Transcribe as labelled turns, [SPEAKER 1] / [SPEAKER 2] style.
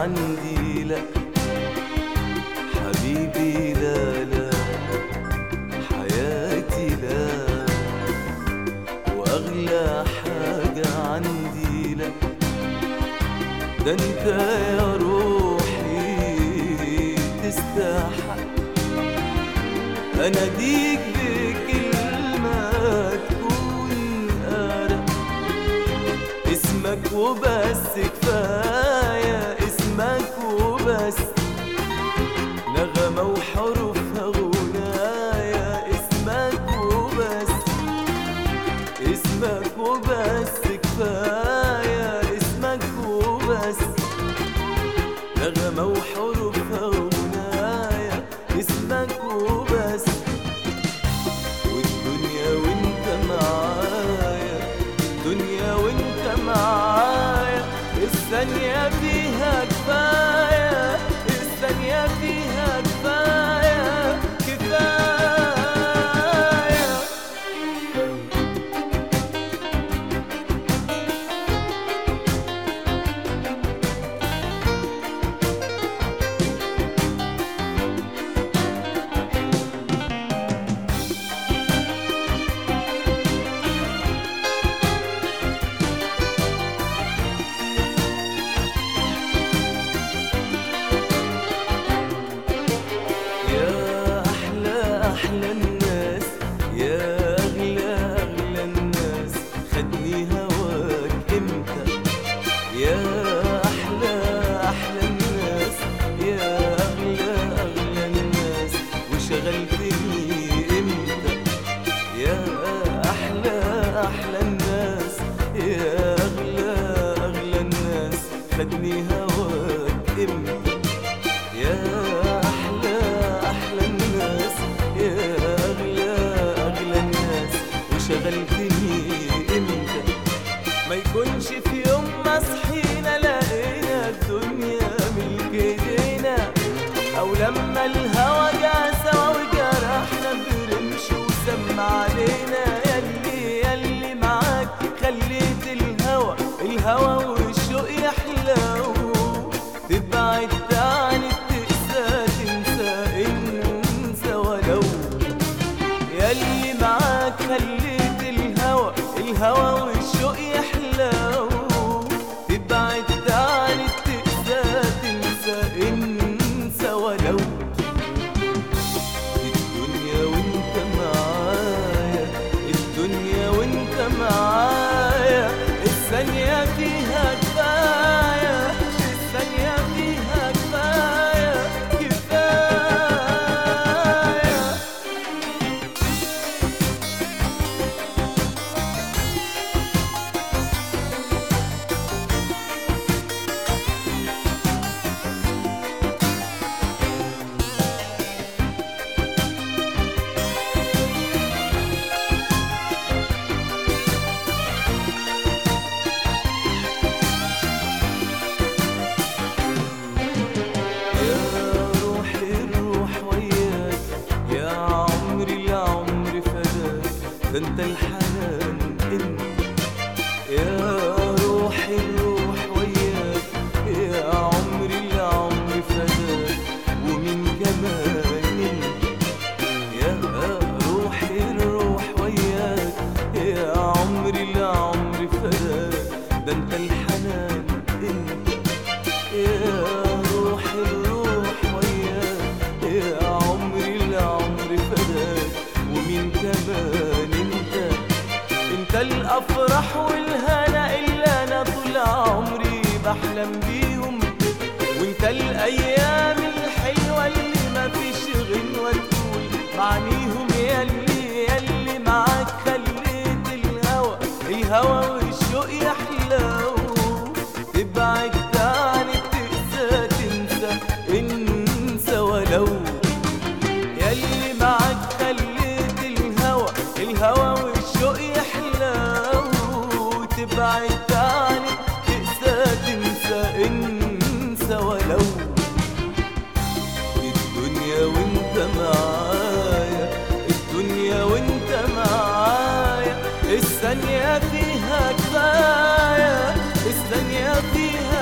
[SPEAKER 1] عندي لا حبيبي لا لا حياتي لا واغلى حاجة عندي لا ده انت يا روحي تستحق اناديك بكلمة تكون أرق اسمك وبس كفاية اسمك وبس نغمة وحروفها غنايا اسمك وبس اسمك وبس كفاية اسمك وبس نغمة وحروفها غنايا اسمك وبس والدنيا وانت معايا الدنيا وانت معايا الثانية فيها كفاية الثانية فيها كفاية كفاية يا أحلى أحلى الناس يا أغلى أغلى الناس خدني هواك إمتى يا أحلى أحلى الناس يا أغلى أغلى الناس وشغلتني إمتى يا أحلى أحلى الناس يا أغلى أغلى الناس خدني هواك إمتى يا أحلى أحلى الناس يا أغلى أغلى الناس وشغلتني إمتى ما يكونش في يوم ما صحينا لقينا الدنيا ملك ايدينا أو لما الهوى جا سوا وجرحنا برمش وسمع علينا ياللي ياللي معاك خليت الهوى الهوى والشوق يحلو تبعد عن التقسى تنسى انسى ولو ياللي معاك خليت الهوى الهوى والشوق يحلو تبعد عن التقسى تنسى انسى ولو الدنيا وانت معايا الدنيا وانت معايا الثانية فيها كفاية الثانية فيها كفاية كفاية يا روحي الروح وياك يا عمري العمر فداك ده انت الحنان انت يا روحي الروح وياك يا عمري العمر فداك ومن كمان انت يا روحي الروح وياك يا عمري العمر فداك ده انت الحنان انت يا روح الروح وياك يا عمري العمر فداك ومين كمان انت انت الافراح والهنا اللي انا طول عمري بحلم بيهم وانت الايام الحلوه اللي ما فيش غنوه تقول معنيهم ياللي ياللي معاك خليت الهوى الهوى والشوق يحلو تبعد عن التقسى تنسى انسى ولو ياللي معاك خليت الهوى الهوى والشوق يحلو تبعد عن التقسى تنسى انسى ولو الدنيا وانت معايا الدنيا وانت معايا الثانية فيها كفاية الثانية فيها